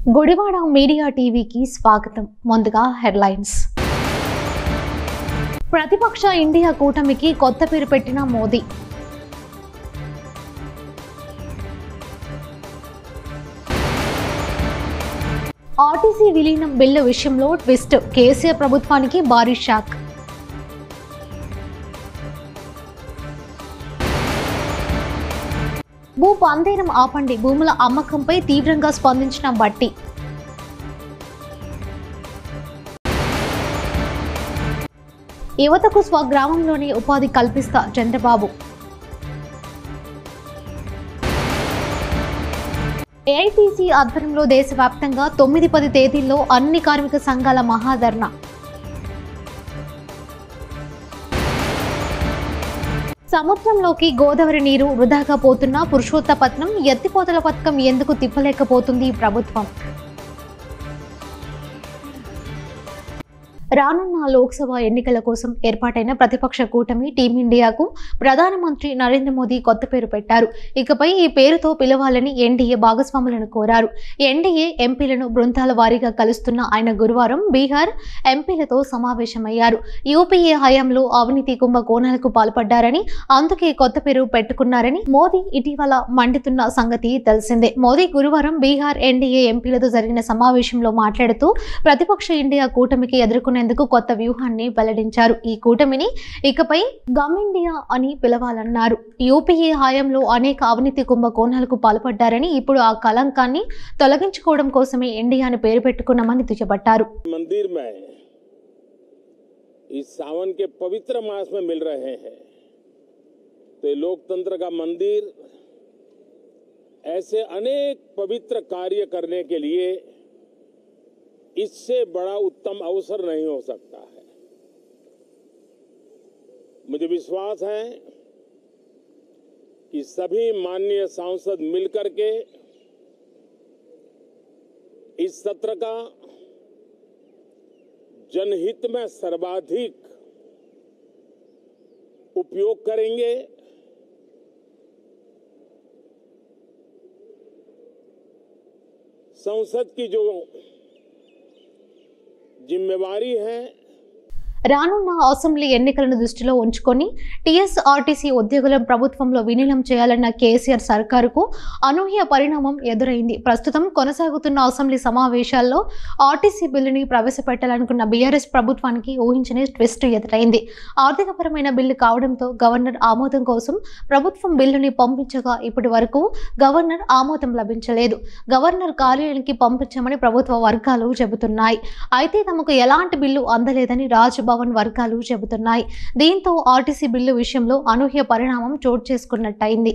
Gudivada media టీవీకి స్వాగతం ముందుగా హెడ్లైన్స్ ప్రతిపక్ష ఇండియా కూటమికి కొత్త పేరు పెట్టిన మోదీ ఆర్టీసీ విలీనం బిల్లు విషయంలో ట్విస్ట్ కేసీఆర్ ప్రభుత్వానికి భారీ షాక్ భూ పందేరం ఆపండి భూముల అమ్మకంపై తీవ్రంగా స్పందించిన బట్టి యువతకు స్వగ్రామంలోనే ఉపాధి కల్పిస్తా చంద్రబాబు ఏఐటీసీ ఆధ్వర్యంలో దేశవ్యాప్తంగా తొమ్మిది పది తేదీల్లో అన్ని కార్మిక సంఘాల మహాధర్ణ సముద్రంలోకి గోదావరి నీరు వృధాగా పోతున్న పురుషోత్తపట్నం ఎత్తిపోతల పథకం ఎందుకు తిప్పలేకపోతుంది ప్రభుత్వం రానున్న లోక్సభ ఎన్నికల కోసం ఏర్పాటైన ప్రతిపక్ష కూటమి టీమిండియాకు ప్రధానమంత్రి నరేంద్ర మోదీ కొత్త పేరు పెట్టారు ఇకపై ఈ పేరుతో పిలవాలని ఎన్డీఏ భాగస్వాములను కోరారు ఎన్డీఏ ఎంపీలను బృందాల వారీగా కలుస్తున్న ఆయన గురువారం బీహార్ ఎంపీలతో సమావేశమయ్యారు యూపీఏ హయాంలో అవినీతి కుంభకోణాలకు పాల్పడ్డారని అందుకే కొత్త పేరు పెట్టుకున్నారని మోదీ ఇటీవల మండుతున్న సంగతి తెలిసిందే మోదీ గురువారం బీహార్ ఎన్డీఏ ఎంపీలతో జరిగిన సమావేశంలో మాట్లాడుతూ ప్రతిపక్ష ఇండియా కూటమికి ఎదుర్కొనేందుకు కొత్త వ్యూహాన్ని వెల్లడించారు ఈ కూటమిని ఇకపై గమ్ ఇండియా అని పిలవాలన్నారు యూపీఏ హయాంలో అనేక అవినీతి కుంభకోణాలకు పాల్పడ్డారని ఇప్పుడు ఆ కలంకాన్ని తొలగించుకోవడం కోసమే ఇండియా అని పేరు పెట్టుకున్నామని దుయ్యబట్టారు मंदिर में इस सावन के पवित्र मास में मिल रहे हैं तो ये लोकतंत्र का मंदिर ऐसे अनेक पवित्र कार्य करने के लिए इससे बड़ा उत्तम अवसर नहीं हो सकता है मुझे विश्वास है कि सभी माननीय सांसद मिलकर के इस सत्र का जनहित में सर्वाधिक उपयोग करेंगे संसद की जो जिम्मेवारी है రానున్న అసెంబ్లీ ఎన్నికలను దృష్టిలో ఉంచుకొని టీఎస్ఆర్టీసీ ఉద్యోగులను ప్రభుత్వంలో విలీనం చేయాలన్న కేసీఆర్ సర్కారుకు అనూహ్య పరిణామం ఎదురైంది ప్రస్తుతం కొనసాగుతున్న అసెంబ్లీ సమావేశాల్లో ఆర్టీసీ బిల్లుని ప్రవేశపెట్టాలనుకున్న బీఆర్ఎస్ ప్రభుత్వానికి ఊహించని ట్విస్ట్ ఎదురైంది ఆర్థికపరమైన బిల్లు కావడంతో గవర్నర్ ఆమోదం కోసం ప్రభుత్వం బిల్లుని పంపించగా ఇప్పటి వరకు గవర్నర్ ఆమోదం లభించలేదు గవర్నర్ కార్యాలయానికి పంపించామని ప్రభుత్వ వర్గాలు చెబుతున్నాయి అయితే తమకు ఎలాంటి బిల్లు అందలేదని రాజ్భవన్ వర్గాలు చెబుతున్నాయి దీంతో ఆర్టీసీ బిల్లు విషయంలో అనూహ్య పరిణామం చోటు చేసుకున్నట్టయింది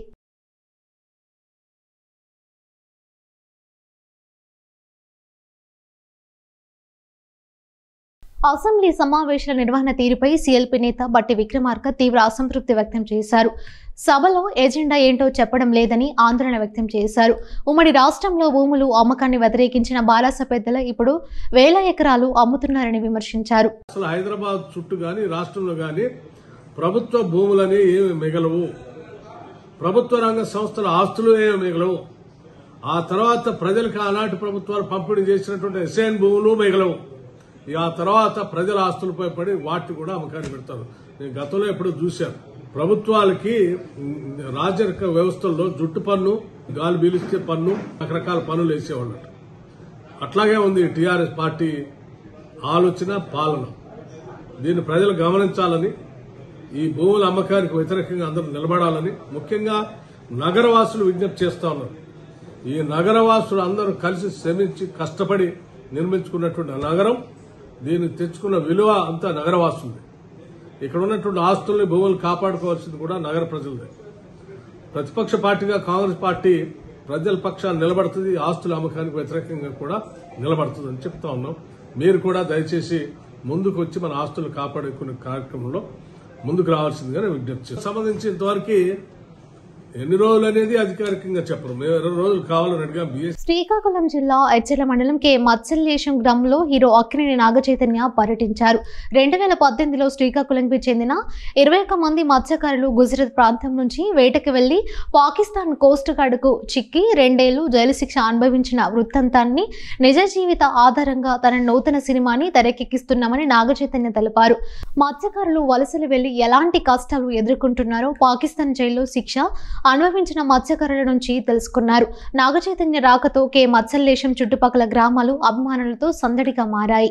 అసెంబ్లీ సమావేశాల నిర్వహణ తీరుపై సీఎల్పీ నేత బట్టి విక్రమార్క తీవ్ర అసంతృప్తి వ్యక్తం చేశారు సభలో ఎజెండా ఏంటో చెప్పడం లేదని ఆందోళన వ్యక్తం చేశారు ఉమ్మడి రాష్ట్రంలో భూములు అమ్మకాన్ని వ్యతిరేకించిన బాలాస పెద్దల ఇప్పుడు వేల ఎకరాలు అమ్ముతున్నారని విమర్శించారు అసలు హైదరాబాద్ చుట్టూ గాని రాష్ట్రంలో గాని ప్రభుత్వ భూములని ఏమి మిగలవు ప్రభుత్వ రంగ సంస్థల ఆస్తులు ఏమి మిగలవు ఆ తర్వాత ప్రజలకు ఆనాటి ప్రభుత్వాలు పంపిణీ చేసినటువంటి ఎస్ఐన్ భూములు మిగలవు ఇక ఆ తర్వాత ప్రజల ఆస్తులపై పడి వాటిని కూడా అమ్మకాన్ని పెడతారు నేను గతంలో ఎప్పుడో చూశాను ప్రభుత్వాలకి ఉమ్, రాజరిక వ్యవస్థల్లో జుట్టు పన్ను గాలి పీలిస్తే పన్ను రకరకాల పన్నులు వేసేవాళ్ళు అట్లాగే ఉంది టీఆర్ఎస్ పార్టీ ఆలోచన పాలన దీన్ని ప్రజలు గమనించాలని ఈ భూముల అమ్మకానికి వ్యతిరేకంగా అందరూ నిలబడాలని ముఖ్యంగా నగరవాసులు విజ్ఞప్తి చేస్తా ఉన్నారు ఈ నగరవాసులు అందరూ కలిసి శ్రమించి కష్టపడి నిర్మించుకున్నటువంటి ఆ నగరం దీన్ని తెచ్చుకున్న విలువ అంతా నగరవాసులది ఇక్కడ ఉన్నటువంటి ఆస్తుల్ని భూములు కాపాడుకోవాల్సింది కూడా నగర ప్రజలదే ప్రతిపక్ష పార్టీగా కాంగ్రెస్ పార్టీ ప్రజల పక్షాన్ని నిలబడుతుంది ఆస్తుల అమ్మకానికి వ్యతిరేకంగా కూడా నిలబడుతుంది అని చెప్తా ఉన్నాం మీరు కూడా దయచేసి ముందుకు వచ్చి మన ఆస్తులు కాపాడుకునే కార్యక్రమంలో ముందుకు రావాల్సిందిగా నేను విజ్ఞప్తి చేస్తున్నాను. సంబంధించి ఇంతవరకు ఎన్ని రోజులు అనేది అధికారికంగా చెప్పరు మేము ఇరవై రోజులు కావాలని అడిగాం బిఎస్ శ్రీకాకుళం జిల్లా ఎచ్చెల మండలం కె మత్స్యలేశం గ్రామంలో హీరో అక్కినేని నాగచైతన్య పర్యటించారు రెండు వేల పద్దెనిమిదిలో శ్రీకాకుళంకి చెందిన ఇరవై ఒక్క మంది మత్స్యకారులు గుజరాత్ ప్రాంతం నుంచి వేటకి వెళ్లి పాకిస్తాన్ కోస్ట్ గార్డుకు చిక్కి రెండేళ్లు జైలు శిక్ష అనుభవించిన వృత్తాంతాన్ని నిజ జీవిత ఆధారంగా తన నూతన సినిమాని తెరకెక్కిస్తున్నామని నాగచైతన్య తెలిపారు మత్స్యకారులు వలసలు వెళ్లి ఎలాంటి కష్టాలు ఎదుర్కొంటున్నారో పాకిస్తాన్ జైల్లో శిక్ష అనుభవించిన మత్స్యకారుల నుంచి తెలుసుకున్నారు నాగచైతన్య రాకతో కే మత్స్యలేశం చుట్టుపక్కల గ్రామాలు అభిమానులతో సందడిగా మారాయి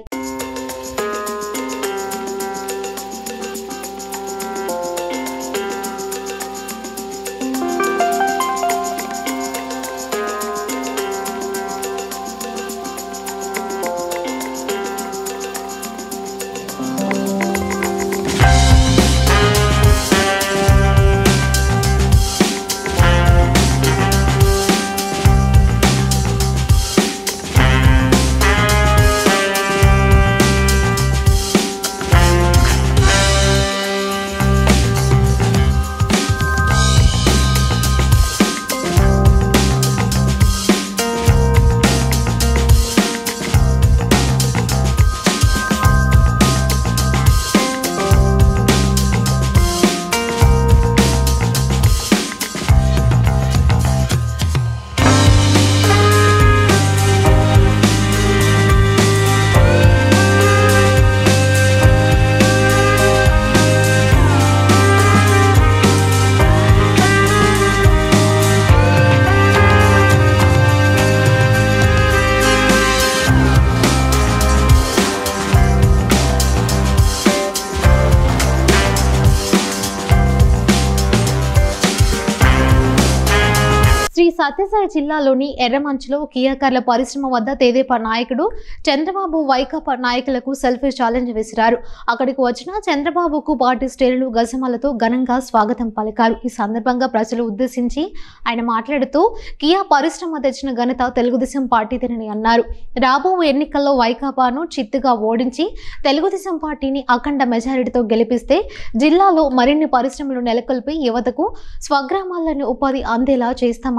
శ్రీ సత్యసాయి జిల్లాలోని ఎర్రమంచులో కియాకర్ల పరిశ్రమ వద్ద తెదేపా నాయకుడు చంద్రబాబు వైకాపా నాయకులకు సెల్ఫీ ఛాలెంజ్ విసిరారు అక్కడికి వచ్చిన చంద్రబాబుకు పార్టీ శ్రేణులు గజమాలతో ఘనంగా స్వాగతం పలికారు ఈ సందర్భంగా ప్రజలు ఉద్దేశించి ఆయన మాట్లాడుతూ కియా పరిశ్రమ తెచ్చిన ఘనత తెలుగుదేశం పార్టీదేనని అన్నారు రాబో ఎన్నికల్లో వైకాపాను చిత్తుగా ఓడించి తెలుగుదేశం పార్టీని అఖండ మెజారిటీతో గెలిపిస్తే జిల్లాలో మరిన్ని పరిశ్రమలు నెలకొల్పి యువతకు స్వగ్రామాల్లోని ఉపాధి అందేలా చేస్తామన్నారు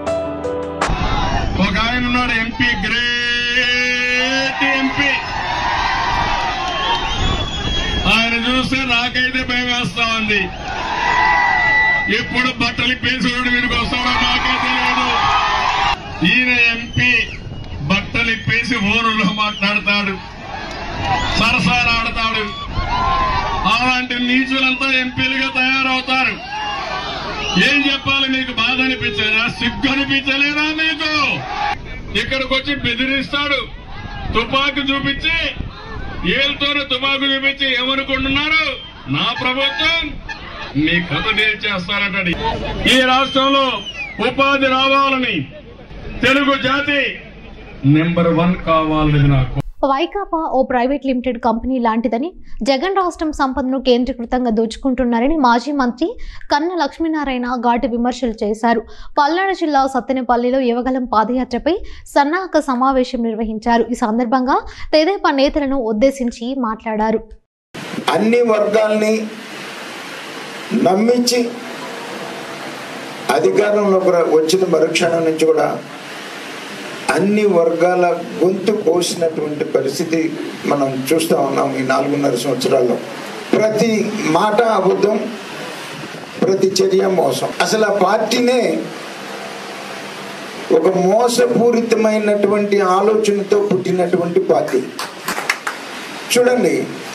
ఒక ఆయన ఉన్నాడు ఎంపీ గ్రేట్ ఎంపీ ఆయన చూస్తే నాకైతే భయం వేస్తా ఉంది ఎప్పుడు బట్టలు ఇప్పేసేవాడు వీడికి వస్తాడో నాకే తెలియదు ఈయన ఎంపీ బట్టలు ఇప్పేసి ఫోనులో మాట్లాడతాడు సరసాలాడతాడు అలాంటి నీచులంతా ఎంపీలుగా తయారవుతారు ఏం చెప్పాలి మీకు బాధ అనిపించలేదా సిగ్గు అనిపించలేదా మీకు ఇక్కడికి వచ్చి బెదిరిస్తాడు తుపాకు చూపించి ఏళ్ళతోనే తుపాకు చూపించి ఏమనుకుంటున్నారు నా ప్రభుత్వం మీ కథ చేస్తారంటది ఈ రాష్ట్రంలో ఉపాధి రావాలని తెలుగు జాతి నెంబర్ వన్ కావాలనేది నాకు వైకాపా ఓ ప్రైవేట్ లిమిటెడ్ కంపెనీ లాంటిదని జగన్ రాష్ట్రం సంపదను కేంద్రీకృతంగా దోచుకుంటున్నారని మాజీ మంత్రి కన్న లక్ష్మీనారాయణ ఘాటు విమర్శలు చేశారు పల్నాడు జిల్లా సత్తెనపల్లిలో యువగలం పాదయాత్రపై సన్నాహక సమావేశం నిర్వహించారు ఈ సందర్భంగా తెదేపా నేతలను ఉద్దేశించి మాట్లాడారు అన్ని వర్గాల్ని నమ్మించి అధికారంలోకి రా- వచ్చిన మరుక్షణం నుంచి కూడా అన్ని వర్గాల గొంతు కోసినటువంటి పరిస్థితి మనం చూస్తూ ఉన్నాం ఈ నాలుగున్నర సంవత్సరాల్లో ప్రతి మాట అబద్ధం ప్రతి చర్య మోసం అసలు ఆ పార్టీనే ఒక మోసపూరితమైనటువంటి ఆలోచనతో పుట్టినటువంటి పార్టీ చూడండి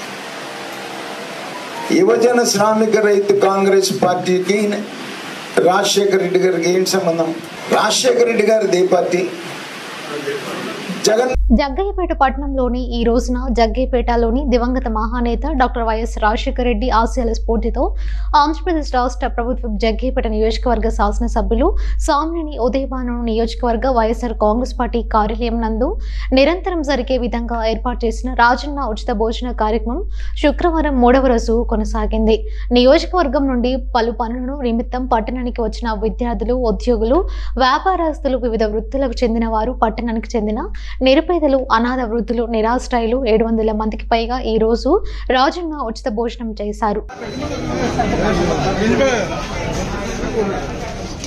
యువజన శ్రామిక రైతు కాంగ్రెస్ పార్టీకి రాజశేఖర రెడ్డి గారికి ఏం సంబంధం రాజశేఖర రెడ్డి గారిది ఏ పార్టీ జగన్ జగ్గయ్యపేట పట్టణంలోని ఈ రోజున జగ్గయ్యపేటలోని దివంగత మహానేత డాక్టర్ వైఎస్ రాజశేఖర రెడ్డి ఆశయాల స్ఫూర్తితో ఆంధ్రప్రదేశ్ రాష్ట్ర ప్రభుత్వం జగ్గయ్యపేట నియోజకవర్గ శాసనసభ్యులు సామినేని ఉదయభాను నియోజకవర్గ వైఎస్ఆర్ కాంగ్రెస్ పార్టీ కార్యాలయం నందు నిరంతరం జరిగే విధంగా ఏర్పాటు చేసిన రాజన్న ఉచిత భోజన కార్యక్రమం శుక్రవారం మూడవ రోజు కొనసాగింది నియోజకవర్గం నుండి పలు పనులను నిమిత్తం పట్టణానికి వచ్చిన విద్యార్థులు ఉద్యోగులు వ్యాపారస్తులు వివిధ వృత్తులకు చెందిన వారు పట్టణానికి చెందిన నిరుపేదలు అనాథ వృద్ధులు నిరాశ్రయులు ఏడు వందల మందికి పైగా ఈ రోజు రాజన్న ఉచిత భోజనం చేశారు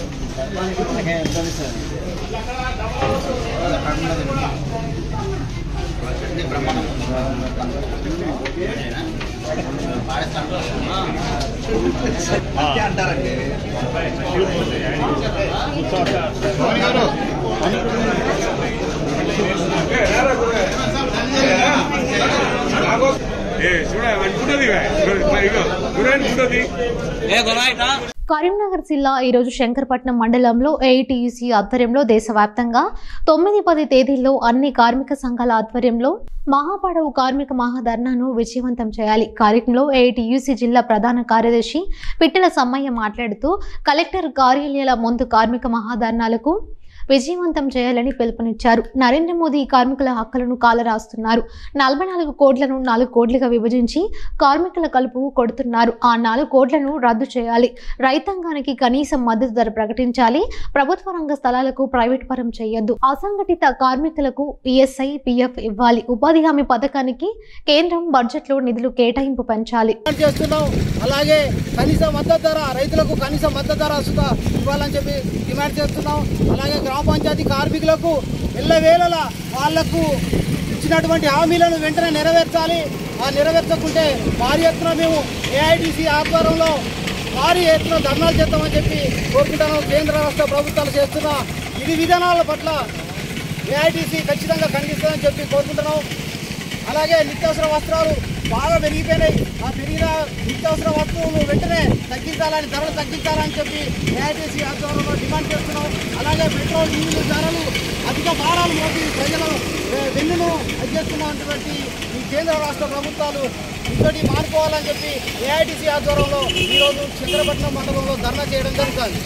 ఏ చూడ అనుకుంటుంది ఇగో అనుకుంటుంది కరీంనగర్ జిల్లా ఈరోజు శంకరపట్నం మండలంలో ఏఐటీయూసీ ఆధ్వర్యంలో దేశవ్యాప్తంగా తొమ్మిది పది తేదీల్లో అన్ని కార్మిక సంఘాల ఆధ్వర్యంలో మహాపడవు కార్మిక మహాధర్నాను విజయవంతం చేయాలి కార్యక్రమంలో ఏఐటీయూసీ జిల్లా ప్రధాన కార్యదర్శి పిట్టల సమ్మయ్య మాట్లాడుతూ కలెక్టర్ కార్యాలయాల ముందు కార్మిక మహాధర్నాలకు విజయవంతం చేయాలని పిలుపునిచ్చారు నరేంద్ర మోదీ కార్మికుల హక్కులను కాలరాస్తున్నారు నలభై నాలుగు కోట్లను నాలుగు కోట్లుగా విభజించి కార్మికుల కలుపు కొడుతున్నారు ఆ నాలుగు కోట్లను రద్దు చేయాలి రైతాంగానికి కనీస మద్దతు ధర ప్రకటించాలి ప్రభుత్వ రంగ స్థలాలకు ప్రైవేట్ పరం చేయొద్దు అసంఘటిత కార్మికులకు ఈఎస్ఐ పిఎఫ్ ఇవ్వాలి ఉపాధి హామీ పథకానికి కేంద్రం బడ్జెట్లో నిధులు కేటాయింపు పెంచాలి డిమాండ్ చేస్తున్నాం అలాగే కనీస మద్దతు ధర రైతులకు కనీస మద్దతు ధర సుత ఇవ్వాలని చెప్పి డిమాండ్ చేస్తున్నాం అలాగే గ్రామ పంచాయతీ కార్మికులకు ఎల్లవేళలా వాళ్లకు ఇచ్చినటువంటి హామీలను వెంటనే నెరవేర్చాలి ఆ నెరవేర్చకుంటే భారీ ఎత్తున మేము ఏఐడిసి ఆధ్వర్యంలో భారీ ఎత్తున ధర్నాలు చేస్తామని చెప్పి కోరుకుంటాను కేంద్ర రాష్ట్ర ప్రభుత్వాలు చేస్తున్న ఇది విధానాల పట్ల ఏఐటీసీ ఖచ్చితంగా ఖండిస్తుందని చెప్పి కోరుకుంటున్నాం అలాగే నిత్యావసర వస్త్రాలు బాగా పెరిగిపోయినాయి ఆ పెరిగిన నిత్యావసర వస్తువులు వెంటనే తగ్గించాలని ధరలు తగ్గించాలని చెప్పి ఏఐటీసీ ఆధ్వర్యంలో డిమాండ్ చేస్తున్నాం అలాగే పెట్రోల్ డీజిల్ ధరలు అధిక భారాలు మోపి ప్రజల ఏ, వెన్నును అధ్యస్తున్నటువంటి ఈ కేంద్ర రాష్ట్ర ప్రభుత్వాలు ఇంతటి మానుకోవాలని చెప్పి ఏఐటీసీ ఆధ్వర్యంలో ఈరోజు చంద్రపట్నం మండలంలో ధర్నా చేయడం జరుగుతుంది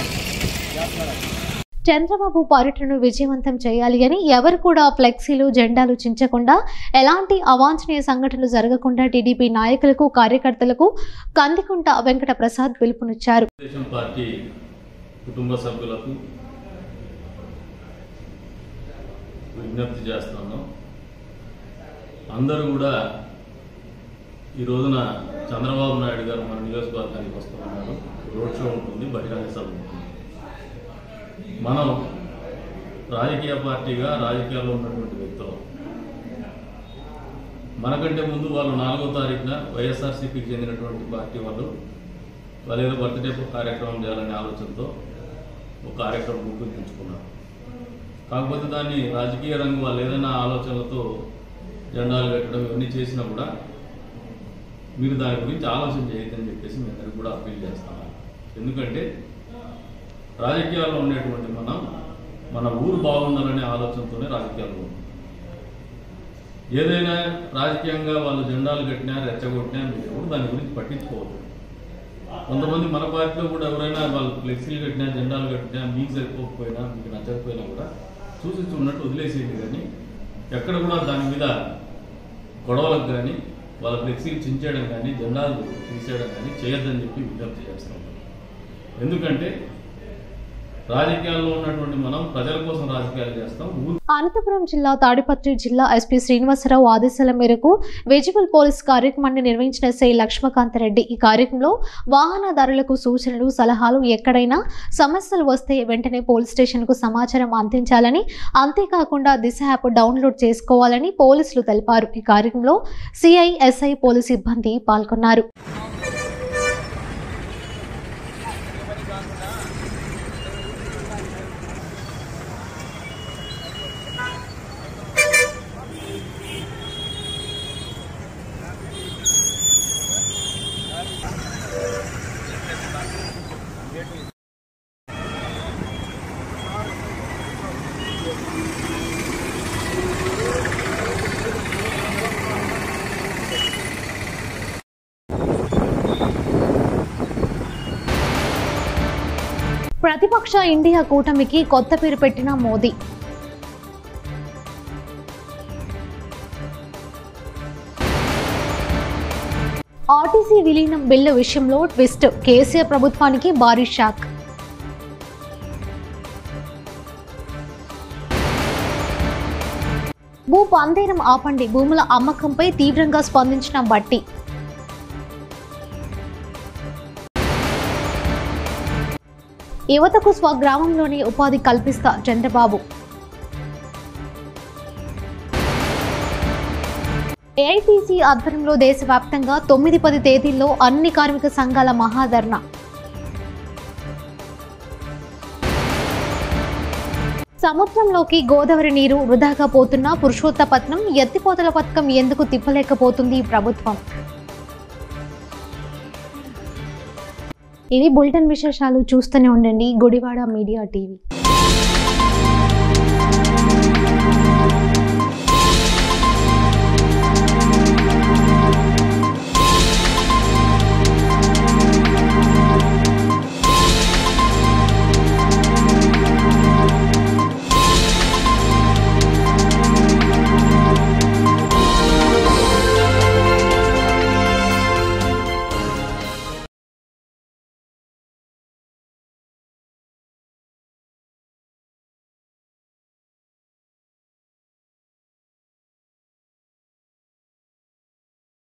చంద్రబాబు పర్యటనను విజయవంతం చేయాలి అని ఎవరు కూడా ఫ్లెక్సీలు జెండాలు చించకుండా ఎలాంటి అవాంఛనీయ సంఘటనలు జరగకుండా టీడీపీ నాయకులకు కార్యకర్తలకు కందికుంట వెంకట ప్రసాద్ పిలుపునిచ్చారు తెలుగుదేశం పార్టీ కుటుంబ సభ్యులకు విజ్ఞప్తి చేస్తున్నాం అందరూ కూడా ఈ రోజున చంద్రబాబు నాయుడు గారు మన నియోజకవర్గానికి వస్తున్నారు రోడ్ షో ఉంటుంది బహిరంగ సభ ఉంటుంది మనం రాజకీయ పార్టీగా రాజకీయాల్లో ఉన్నటువంటి వ్యక్తులు మనకంటే ముందు వాళ్ళు నాలుగో తారీఖున వైఎస్ఆర్సీపీకి చెందినటువంటి పార్టీ వాళ్ళు వాళ్ళు ఏదో బర్త్డే కార్యక్రమం చేయాలనే ఆలోచనతో ఒక కార్యక్రమం రూపొందించుకున్నారు కాకపోతే దాన్ని రాజకీయ రంగు వాళ్ళు ఏదైనా ఆలోచనలతో జెండాలు పెట్టడం ఇవన్నీ చేసినా కూడా మీరు దాని గురించి ఆలోచన చేయొద్దని చెప్పేసి మేము అందరికి కూడా అప్పీల్ చేస్తాము ఎందుకంటే రాజకీయాల్లో ఉండేటువంటి మనం మన ఊరు బాగుండాలనే ఆలోచనతోనే రాజకీయాల్లో ఉన్నాం ఏదైనా రాజకీయంగా వాళ్ళు జెండాలు కట్టినా రెచ్చగొట్టినా మీరు ఎవరు దాని గురించి పట్టించుకోవద్దు కొంతమంది మన పార్టీలో కూడా ఎవరైనా వాళ్ళు ఫ్లెక్సీలు కట్టినా జెండాలు కట్టినా మీకు సరిపోకపోయినా మీకు నచ్చకపోయినా కూడా చూసి చూడనట్టు వదిలేసేయండి కానీ ఎక్కడ కూడా దాని మీద గొడవలకు కానీ వాళ్ళ ఫ్లెక్సీలు చించేయడం కానీ జెండాలు తీసేయడం కానీ చేయొద్దని చెప్పి విజ్ఞప్తి చేస్తాం ఎందుకంటే రాజకీయాల్లో ఉన్నటువంటి మనం ప్రజల కోసం రాజకీయాలు చేస్తాం ఊరు అనంతపురం జిల్లా తాడిపత్రి జిల్లా ఎస్పీ శ్రీనివాసరావు ఆదేశాల మేరకు విజిబుల్ పోలీస్ కార్యక్రమాన్ని నిర్వహించిన సై లక్ష్మకాంతరెడ్డి ఈ కార్యక్రమంలో వాహనదారులకు సూచనలు సలహాలు ఎక్కడైనా సమస్యలు వస్తే వెంటనే పోలీస్ స్టేషన్కు సమాచారం అందించాలని అంతేకాకుండా దిశ యాప్ డౌన్లోడ్ చేసుకోవాలని పోలీసులు తెలిపారు ఈ కార్యక్రమంలో సిఐ ఎస్ఐ పోలీస్ సిబ్బంది పాల్గొన్నారు ప్రతిపక్ష ఇండియా కూటమికి కొత్త పేరు పెట్టిన మోదీ ఆర్టీసీ విలీనం బిల్లు విషయంలో ట్విస్ట్ కేసీఆర్ ప్రభుత్వానికి భారీ షాక్ భూ పందేరం ఆపండి భూముల అమ్మకంపై తీవ్రంగా స్పందించిన బట్టి యువతకు స్వగ్రామంలోనే ఉపాధి కల్పిస్తా చంద్రబాబు ఏఐటీసీ ఆధ్వర్యంలో దేశవ్యాప్తంగా తొమ్మిది పది తేదీల్లో అన్ని కార్మిక సంఘాల మహాధర్నా సముద్రంలోకి గోదావరి నీరు వృధాగా పోతున్న పురుషోత్తపట్నం ఎత్తిపోతల పథకం ఎందుకు తిప్పలేకపోతుంది ఈ ప్రభుత్వం ఇవి బులెటిన్ విశేషాలు చూస్తూనే ఉండండి గుడివాడ మీడియా టీవీ